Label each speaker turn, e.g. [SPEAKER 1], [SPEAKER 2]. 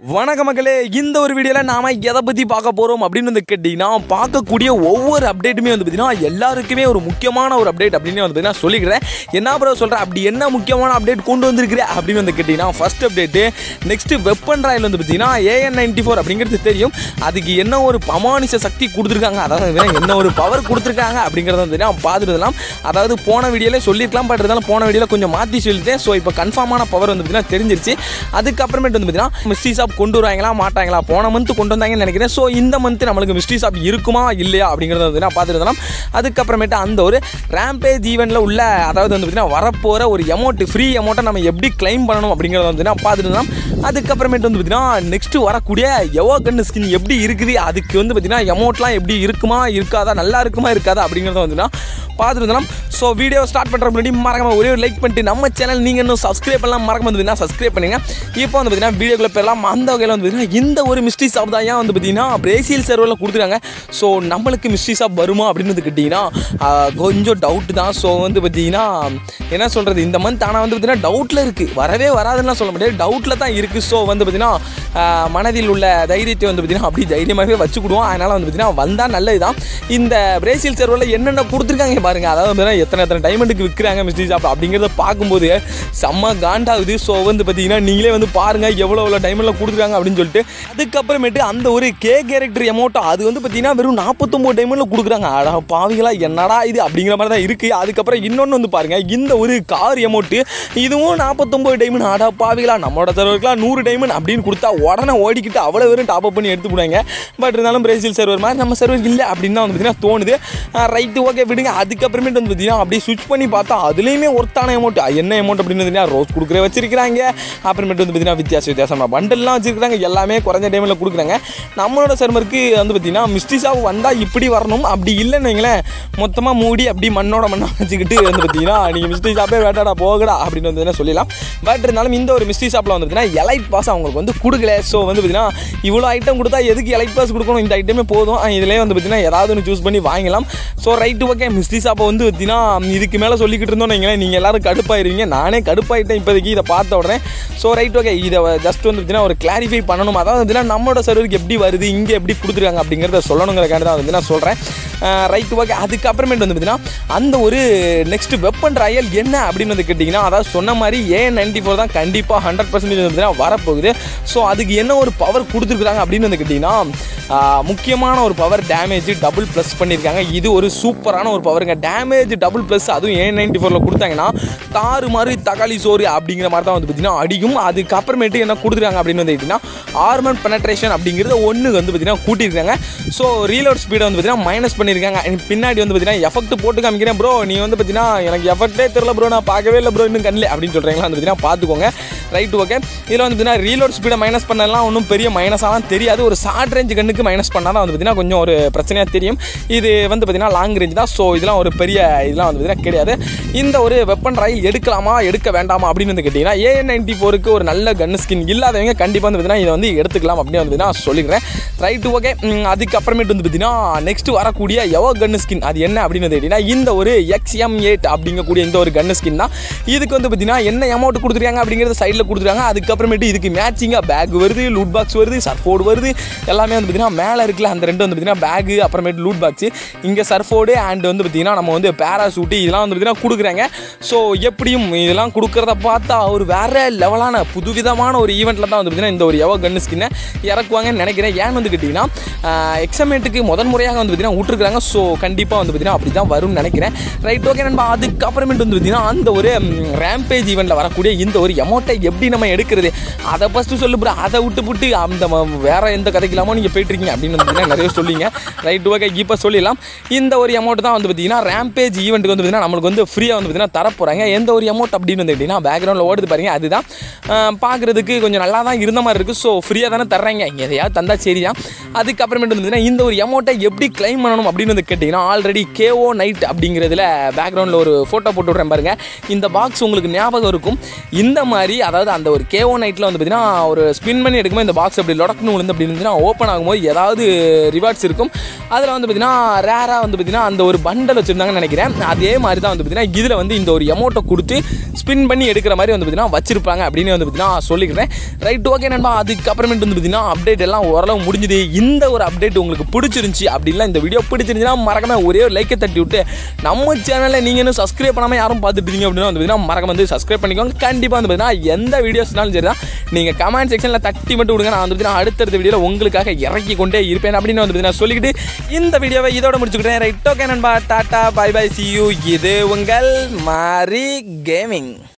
[SPEAKER 1] வணக்க மக்களே இந்த ஒரு வீடியோவில் நாம எதை பற்றி பார்க்க போகிறோம் அப்படின்னு வந்து கேட்டிங்கன்னா பார்க்கக்கூடிய ஒவ்வொரு அப்டேட்டுமே வந்து பார்த்தீங்கன்னா எல்லாருக்குமே ஒரு முக்கியமான ஒரு அப்டேட் அப்படின்னு வந்து பார்த்தீங்கன்னா சொல்லிக்கிறேன் என்ன ப்ரோ சொல்கிறேன் அப்படி என்ன முக்கியமான அப்டேட் கொண்டு வந்திருக்கிறேன் அப்படின்னு வந்து கேட்டிங்கன்னா ஃபர்ஸ்ட் அப்டேட்டு நெக்ஸ்ட் வெப்பன் ராயில் வந்து பார்த்தீங்கன்னா ஏஎன் நைன்டி ஃபோர் அப்படிங்கிறது தெரியும் அதுக்கு என்ன ஒரு பமானிச சக்தி கொடுத்துருக்காங்க அதாவது வந்து என்ன ஒரு பவர் கொடுத்துருக்காங்க அப்படிங்கிறத வந்து பார்த்தீங்கன்னா பார்த்துருக்கலாம் அதாவது போன வீடியோவில் சொல்லியிருக்கலாம் பட் இருந்தாலும் போன வீடியோவில் கொஞ்சம் மாற்றி சொல்லிட்டேன் ஸோ இப்போ கன்ஃபார்மான பவர் வந்து பார்த்தீங்கன்னா தெரிஞ்சிருச்சு அதுக்கப்புறமேட்டு வந்து பார்த்தீங்கன்னா மிஸ்ட்ரி ஷாப் கொண்டு வருவாங்களா மாட்டாங்களா போன மந்த் கொண்டு வந்தாங்கன்னு நினைக்கிறேன் ஸோ இந்த மந்த் நம்மளுக்கு மிஸ்ட்ரி ஷாப் இருக்குமா இல்லையா அப்படிங்கிறத வந்து நான் பார்த்துருந்தோம் அதுக்கப்புறமேட்டு அந்த ஒரு ரேம்பேஜ் ஈவெண்ட்டில் உள்ள அதாவது வந்து பார்த்தீங்கன்னா வரப்போகிற ஒரு அமௌண்ட் ஃப்ரீ அமௌண்ட்டை நம்ம எப்படி கிளைம் பண்ணணும் அப்படிங்கிறத வந்து நான் பார்த்துருந்தோம் அதுக்கப்புறமேட்டு வந்து பார்த்தீங்கன்னா நெக்ஸ்ட்டு வரக்கூடிய எவோ கன்னு ஸ்கின் எப்படி இருக்குது அதுக்கு வந்து பார்த்தீங்கன்னா அமௌண்ட்லாம் எப்படி இருக்குமா இருக்காதா நல்லா இருக்குமா இருக்காதா அப்படிங்கிறத வந்து நான் பார்த்துருந்தோம் ஸோ வீடியோ ஸ்டார்ட் பண்ணுற முன்னாடி மறக்காம ஒரே ஒரு லைக் பண்ணிட்டு நம்ம சேனல் நீங்கள் இன்னும் சப்ஸ்கிரைப் பண்ணலாம் மறக்காம வந்து பார்த்தீங்கன்னா சப்ஸ்கிரைப் பண்ணுங்க இப்போ வந்து பார்த்தீங்கன்னா வீடியோக்குள்ள போயிடலாம் அந்த வகையில் வந்து பார்த்தீங்கன்னா இந்த ஒரு மிஸ்ட்ரி ஷாப் தான் ஏன் வந்து பார்த்தீங்கன்னா பிரேசில் சர்வரில் கொடுத்துருக்காங்க ஸோ நம்மளுக்கு மிஸ்ட்ரி ஷாப் வருமா அப்படின்னு வந்து கேட்டிங்கன்னா ஆஹ், கொஞ்சம் டவுட் தான் ஸோ வந்து பார்த்தீங்கன்னா என்ன சொல்கிறது இந்த மந்த் ஆனால் வந்து பார்த்தீங்கன்னா டவுட்டில் இருக்குது வரவே வராதுன்னு சொல்ல முடியாது டவுட்டில் தான் இருக்குது ஸோ வந்து பார்த்தீங்கன்னா ஆஹ், மனதில் உள்ள தைரியத்தை வந்து பார்த்தீங்கன்னா அப்படி தைரியமாகவே வச்சுக்கிடுவோம் அதனால் வந்து பார்த்தீங்கன்னா வந்தால் நல்லது தான் இந்த பிரேசில் சர்வரில் என்னென்ன கொடுத்துருக்காங்க பாருங்க அதாவது வந்து பார்த்தீங்கன்னா எத்தனை எத்தனை டைமண்டுக்கு விற்கிறாங்க மிஸ்ட்ரி ஷாப் அப்படிங்கிறத பார்க்கும்போது செம்ம காண்டாகுது ஸோ வந்து பார்த்தீங்கன்னா நீங்களே வந்து பாருங்கள் எவ்வளோ எவ்வளோ டைமில் கொடுத்துருக்காங்க அப்படின்னு சொல்லிட்டு அதுக்கப்புறமேட்டு அந்த ஒரு கே கேரக்டர் எமௌண்ட்டோ அது வந்து பார்த்தீங்கன்னா வெறும் நாற்பத்தொம்போது டைமில் கொடுக்குறாங்க அடா பாவிகளா என்னடா இது அப்படிங்கிற மாதிரி தான் இருக்குது அதுக்கப்புறம் இன்னொன்று வந்து பாருங்கள் இந்த ஒரு கார் எமௌண்ட்டு இதுவும் நாற்பத்தொம்போது டைமண்ட் அடா பாவிகளா நம்மளோட சர்வருக்குலாம் நூறு டைமண்ட் அப்படின்னு கொடுத்தா உடனே ஓடிக்கிட்டு அவ்வளோ வெறும் டாப் அப் பண்ணி எடுத்து போடுவாங்க பட் இருந்தாலும் பிரேசில் சர்வர் மாதிரி நம்ம சர்வர் இல்லை அப்படின்னு தான் வந்து பார்த்தீங்கன்னா தோணுது ரைட்டு ஓகே விடுங்க அதுக்கப்புறமேட்டு வந்து பார்த்தீங்கன்னா அப்படியே சுவிச் பண்ணி பார்த்தா அதுலேயுமே ஒர்த்தான அமௌண்ட் என்ன அமௌண்ட் அப்படின்னு வந்து பார்த்தீங்கன்னா ரோஸ் கொடுக்குற வச்சிருக்காங்க அப்புறமேட்டு வந்து பார்த்தீங்கன்னா வித்தியாச வித்தியாசமாக பண்டல்லாம் வச்சிருக்காங்க எல்லாமே குறைஞ்ச டைமில் கொடுக்குறாங்க நம்மளோட சர்வருக்கு வந்து பார்த்தீங்கன்னா மிஸ்ட்ரி ஷாப் வந்தால் இப்படி வரணும் அப்படி இல்லைன்னு வைங்களேன் மொத்தமாக மூடி அப்படி மண்ணோட மண்ணாக வச்சுக்கிட்டு வந்து பார்த்தீங்கன்னா நீங்கள் மிஸ்ட்ரி ஷாப்பே வேட்டாடா போகடா அப்படின்னு வந்து பார்த்தீங்கன்னா சொல்லலாம் பட் இருந்தாலும் இந்த ஒரு மிஸ்ட்ரி ஷாப்பில் வந்து பார்த்தீங்கன்னா எலைட் பாஸ் அவங்களுக்கு வந்து கொடுக்கல ஸோ வந்து பார்த்தீங்கன்னா இவ்வளோ ஐட்டம் கொடுத்தா எதுக்கு எலைட் பாஸ் கொடுக்கணும் இந்த ஐட்டமே போதும் அஹ் இதிலே வந்து பார்த்தீங்கன்னா ஏதாவது ஒன்று சூஸ் பண்ணி வாங்கலாம் ஸோ ரைட்டு ஓகே மிஸ்ட்ரி ஷாப்பை வந்து பார்த்தீங்கன்னா இதுக்கு மேலே சொல்லிக்கிட்டு இருந்தோம் நீங்களே நீங்கள் எல்லாரும் கடுப்பாயிருவீங்க நானே கடுப்பாயிட்டேன் இப்போதைக்கு இதை பார்த்த உடனே ஸோ ரைட் ஓகே இதை ஜஸ்ட் வந்து பார்த்தீங்கன்னா ஒரு கிளாரிஃபை பண்ணணும் அதாவது பார்த்தீங்கன்னா நம்மளோட சர்வருக்கு எப்படி வருது இங்கே எப்படி கொடுத்துருக்காங்க அப்படிங்கிறத சொல்லணுங்கிறக்காண்டி தான் வந்து நான் சொல்கிறேன் ரைட் ஓகே அதுக்கப்புறமேட்டு வந்து பார்த்தீங்கன்னா அந்த ஒரு நெக்ஸ்ட் வெப்பன் ராயல் என்ன அப்படின்னு வந்து கேட்டிங்கன்னா அதாவது சொன்ன மாதிரி ஏ நைன்டி ஃபோர் தான் கண்டிப்பாக ஹண்ட்ரட் பர்சன்டேஜ் வந்து பார்த்தீங்கன்னா வரப்போகுது ஸோ அதுக்கு என்ன ஒரு பவர் கொடுத்துருக்குறாங்க அப்படின்னு வந்து கேட்டிங்கன்னா ஆஹ், முக்கியமான ஒரு பவர் டேமேஜ் டபுள் ப்ளஸ் பண்ணியிருக்காங்க இது ஒரு சூப்பரான ஒரு பவருங்க டேமேஜ் டபுள் ப்ளஸ் அதுவும் ஏ நைன்டி ஃபோரில் கொடுத்தாங்கன்னா தாறு மாதிரி தக்காளி சோறு அப்படிங்கிற மாதிரி தான் வந்து பார்த்தீங்கன்னா அடிக்கும் அதுக்கப்புறமேட்டு என்ன கொடுத்துருக்காங்க அப்படின்னு வந்து கேட்டிங்கன்னா ஆர்மன் பெனட்ரேஷன் அப்படிங்கிறது ஒன்று வந்து பார்த்தீங்கன்னா கூட்டியிருக்காங்க ஸோ ரீலோட் ஸ்பீடை வந்து பார்த்தீங்கன்னா மைனஸ் பண்ணியிருக்காங்க எனக்கு பின்னாடி வந்து பார்த்தீங்கன்னா எஃபெக்ட் போட்டு காமிக்கிறேன் ப்ரோ நீ வந்து பார்த்தீங்கன்னா எனக்கு எஃபெக்டே தெரில ப்ரோ நான் பார்க்கவே இல்லை ப்ரோ இன்னும் கண்ணில் அப்படின்னு சொல்கிறீங்களா வந்து பார்த்தீங்கன்னா பார்த்துக்கோங்க ரைட் ஓகே இதில் வந்து பார்த்தீங்கன்னா ரீலோட் ஸ்பீடை மைனஸ் பண்ணலாம் ஒன்றும் பெரிய மைனஸாலாம் தெரியாது ஒரு ஷார்ட் ரேஞ்ச் கண்ணுக்கு மைனஸ் பண்ணால் தான் வந்து பார்த்தீங்கன்னா கொஞ்சம் ஒரு பிரச்சனையாக தெரியும் இது வந்து பார்த்தீங்கன்னா லாங் ரேஞ்ச் தான் ஸோ இதெல்லாம் ஒரு பெரிய இதெல்லாம் வந்து பார்த்தீங்கன்னா கிடையாது இந்த ஒரு வெப்பன் ராயில் எடுக்கலாமா எடுக்க வேண்டாமா அப்படின்னு வந்து கேட்டிங்கன்னா ஏஎன் நைன்டி ஃபோருக்கு ஒரு நல்ல கன் ஸ்கின் இல்லாதவங்க கண்டிப்பாக வந்து பார்த்தீங்கன்னா இதை வந்து எடுத்துக்கலாம் அப்படின்னு வந்து நான் சொல்லிக்கிறேன் ரைட்டு ஓகே அதுக்கப்புறமேட்டு வந்து பார்த்தீங்கன்னா நெக்ஸ்ட் வரக்கூடிய எவோ கன் ஸ்கின் அது என்ன அப்படின்னு வந்து கேட்டிங்கன்னா இந்த ஒரு எக்ஸ்எம் எயிட் அப்படிங்கக்கூடிய இந்த ஒரு கன் ஸ்கின் தான் இதுக்கு வந்து பார்த்தீங்கன்னா என்ன அமௌண்ட் கொடுத்துருக்காங்க அப்படிங்கிறத சைடில் கொடுத்துருக்காங்க அதுக்கப்புறமேட்டு இதுக்கு மேட்சிங்காக பேக் வருது லூட் பாக்ஸ் வருது சர்ஃபோர்டு வருது எல்லாமே வந்து பார்த்தீங்கன்னா மேலே இருக்குல்ல அந்த ரெண்டு வந்து பார்த்தீங்கன்னா பேகு அப்புறமேட்டு லூட் பாக்ஸ் இங்கே சர்ஃபோர்டு அண்ட் வந்து பார்த்தீங்கன்னா நம்ம வந்து பேராசூட்டு இதெல்லாம் வந்து பார்த்தீங்கன்னா கொடுக்குறாங்க ஸோ எப்படியும் இதெல்லாம் கொடுக்குறத பார்த்தா ஒரு வேற லெவலான புதுவிதமான ஒரு ஈவெண்ட்டில் தான் வந்து பார்த்தீங்கன்னா இந்த ஒரு எவோ கன் ஸ்கின்னை இறக்குவாங்கன்னு நினைக்கிறேன் ஏன்னு வந்து கேட்டிங்கன்னா எக்ஸாமேட்டுக்கு முதன் முறையாக வந்து பார்த்தீங்கன்னா விட்டுருக்காங்க ஸோ கண்டிப்பாக வந்து பார்த்தீங்கன்னா அப்படி தான் வரும்னு நினைக்கிறேன் ரைட் ஓகே நண்பா அதுக்கப்புறமேட்டு வந்து பார்த்தீங்கன்னா அந்த ஒரு ரேம்பேஜ் ஈவெண்ட்டில் வரக்கூடிய இந்த ஒரு அமௌண்ட்டை எப்படி நம்ம எடுக்கிறது அதை ஃபஸ்ட்டு சொல்லு ப்ரோ அதை விட்டு விட்டு அந்த ம- வேற எந்த கதைக்கு இல்லாமல் நீங்கள் போயிட்டுருக்கீங்க அப்படின்னு வந்து பார்த்தீங்கன்னா நிறைய சொல்லிங்க ரைட் ஓகே இப்போ சொல்லிடலாம் இந்த ஒரு அமௌண்ட் தான் வந்து பார்த்தீங்கன்னா ரேம்பேஜ் ஈவெண்ட்டுக்கு வந்து பார்த்தீங்கன்னா நம்மளுக்கு வந்து ஃப்ரீயாக வந்து பார்த்தீங்கன்னா தரப்போகிறாங்க எந்த ஒரு அமௌண்ட் அப்படின்னு வந்து கேட்டிங்கன்னா பேக்ரவுண்டில் ஓடுது பாருங்க அதுதான் பார்க்குறதுக்கு கொஞ்சம் நல்லா தான் இருந்த மாதிரி இருக்குது ஸோ ஃப்ரீயாக தானே தர்றாங்க எதையாவது தந்தா சரி தான் அதுக்கப்புறமேட்டு வந்து பார்த்தீங்கன்னா இந்த ஒரு அமௌண்ட்டை எப்படி கிளைம் பண்ணணும் அப்படின்னு வந்து கேட்டிங்கன்னா ஆல்ரெடி கேஓ நைட் அப்படிங்கிறதுல பேக்ரவுண்டில் ஒரு ஃபோட்டோ போட்டு விட்றேன் பாருங்க இந்த பாக்ஸ் உங்களுக்கு ஞாபகம் இருக்கும் இந்த மாதிரி அதாவது அந்த ஒரு கேஓ நைட்டில் வந்து பார்த்தீங்கன்னா ஒரு ஸ்பின் பண்ணி எடுக்கும்போது இந்த பாக்ஸ் அப்படி லொடக்குன்னு விழுந்து அப்படி இருந்துச்சுன்னா ஓப்பன் ஆகும்போது ஏதாவது ரிவார்ட்ஸ் இருக்கும் அதில் வந்து பார்த்தீங்கன்னா ரேராக வந்து பார்த்தீங்கன்னா அந்த ஒரு பண்டல் வச்சுருந்தாங்கன்னு நினைக்கிறேன் அதே மாதிரி தான் வந்து பார்த்தீங்கன்னா இதில் வந்து இந்த ஒரு அமௌண்ட்டை கொடுத்து ஸ்பின் பண்ணி எடுக்கிற மாதிரி வந்து பார்த்தீங்கன்னா வச்சிருப்பாங்க அப்படின்னு வந்து பார்த்தீங்கன்னா சொல்லிக்கிறேன் ரைட் ஓகே நண்பா அதுக்கப்புறமேட்டு வந்து பார்த்தீங்கன்னா அப்டேட் எல்லாம் ஓரளவு முடிஞ்சுது இந்த ஒரு அப்டேட் உங்களுக்கு பிடிச்சிருந்துச்சி அப்படின்னா இந்த வீடியோ பிடிச்சிருந்துச்சுன்னா மறக்காம ஒரே ஒரு லைக்கை தட்டி விட்டு நம்ம சேனலில் நீங்கள் இன்னும் சப்ஸ்கிரைப் பண்ணாமல் யாரும் பார்த்துட்டு இருக்கீங்க அப்படின்னா வந்து பார்த்தீங்கன்னா மறக்காம வந்து சப்ஸ்கிரைப் பண்ணிக்கோங்க கண்டிப்பாக வந்து பார்த்தீங்கன்னா எந்த வீடியோஸ்னாலும் சரி தான் நீங்கள் கமெண்ட் செக்ஷனில் தட்டி மட்டும் விடுங்க நான் வந்து பார்த்தீங்கன்னா அடுத்தடுத்த வீடியோவில் உங்களுக்காக இறக்கி கொண்டே இருப்பேன் அப்படின்னு வந்து பார்த்தீங்கன்னா சொல்லிக்கிட்டு இந்த வீடியோவை இதோட முடிச்சுக்கிட்டேன் ரைட் ஓகே நண்பா tata bye bye see you இது உங்கள் மாரி கேமிங்